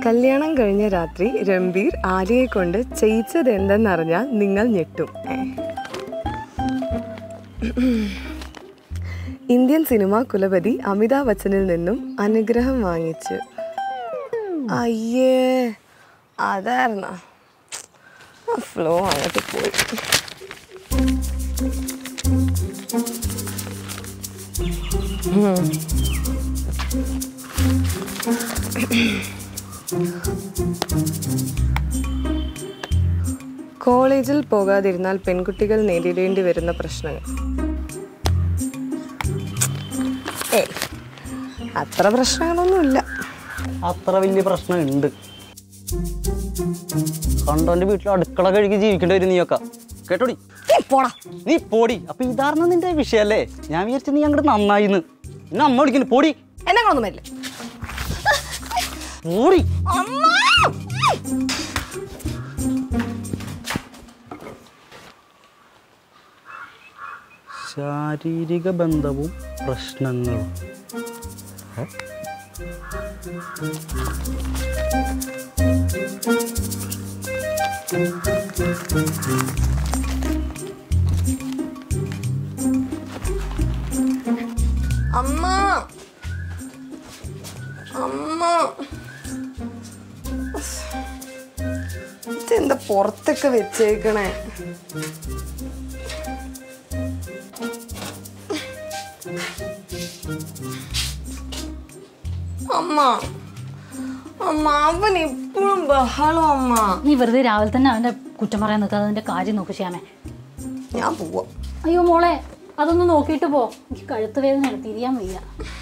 കല്യാണം കഴിഞ്ഞ രാത്രി രംബീർ ആലിയെ കൊണ്ട് ചെയ്യിച്ചത് എന്തെന്നറിഞ്ഞാൽ നിങ്ങൾ ഞെട്ടും ഏ. ഇന്ത്യൻ സിനിമ കുലപതി അമിതാഭ് ബച്ചനിൽ നിന്നും അനുഗ്രഹം വാങ്ങിച്ചു അയ്യേ അതായിരുന്ന ഫ്ലോ അങ്ങോട്ട് പോയി കോളേജിൽ പോകാതിരുന്നാൽ പെൺകുട്ടികൾ നേരിടേണ്ടി വരുന്ന പ്രശ്നങ്ങൾ ഏയ് അത്ര പ്രശ്നങ്ങളൊന്നുമില്ല അത്ര വലിയ പ്രശ്നമുണ്ട് കണ്ടോന്റെ വീട്ടിൽ അടുക്കള കഴുകി ജീവിക്കേണ്ടി വരും നീയൊക്കെ കേട്ടോടി പോടാ നീ പോടി അപ്പൊ ഇതായിരുന്നു നിന്റെ വിഷയല്ലേ ഞാൻ വിചാരിച്ചു നീ അങ്ങോട്ട് നന്നായിന്ന് എന്നെ അമ്മ വിളിക്കുന്നു പോടി എന്നെങ്ങളൊന്നും വരില്ല പോടി ശാരീരിക ബന്ധവും പ്രശ്നങ്ങളും ഏ? അമ്മ അമ്മ ഇതെന്താ പുറത്തൊക്കെ വെച്ചേക്കണേ അമ്മ അമ്മ അവൻ എപ്പോഴും ബഹളം അമ്മ നീ വെറുതെ രാവിലെ തന്നെ അവന്റെ കുറ്റം പറയാൻ നിൽക്കാതെ അതിന്റെ കാര്യം നോക്ക് ശ്യാമേ ഞാൻ പോവാ അയ്യോ മോളെ അതൊന്ന് നോക്കിയിട്ട് പോ എനിക്ക് കഴുത്ത് വേദന തിരിയാൻ വയ്യ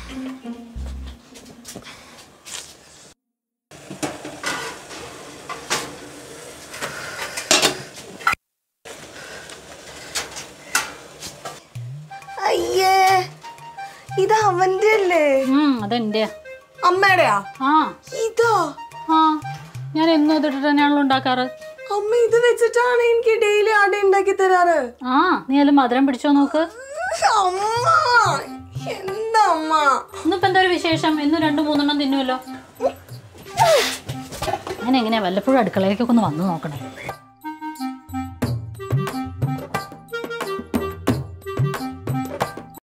അയ്യേ ഇത് അവന്റെ അല്ലേ ഉം അതെന്റെ അമ്മയുടെയാ ആ ഇതാ ആ ഞാൻ എന്നും ഇതിട്ടിട്ട് തന്നെയാണല്ലോ ഉണ്ടാക്കാറ് അമ്മ ഇത് വെച്ചിട്ടാണ് എനിക്ക് ഡെയിലി അട ഉണ്ടാക്കി തരാറ് ആ നീ അല്ല മധുരം പിടിച്ചോ നോക്ക് അമ്മ എന്താ അമ്മ ഇന്നിപ്പോ എന്താ ഒരു വിശേഷം എന്നും രണ്ടും മൂന്നെണ്ണം തിന്നുമല്ലോ ഞാൻ എങ്ങനെയാ വല്ലപ്പോഴും അടുക്കളയിലേക്കൊക്കെ ഒന്ന് വന്നു നോക്കണേ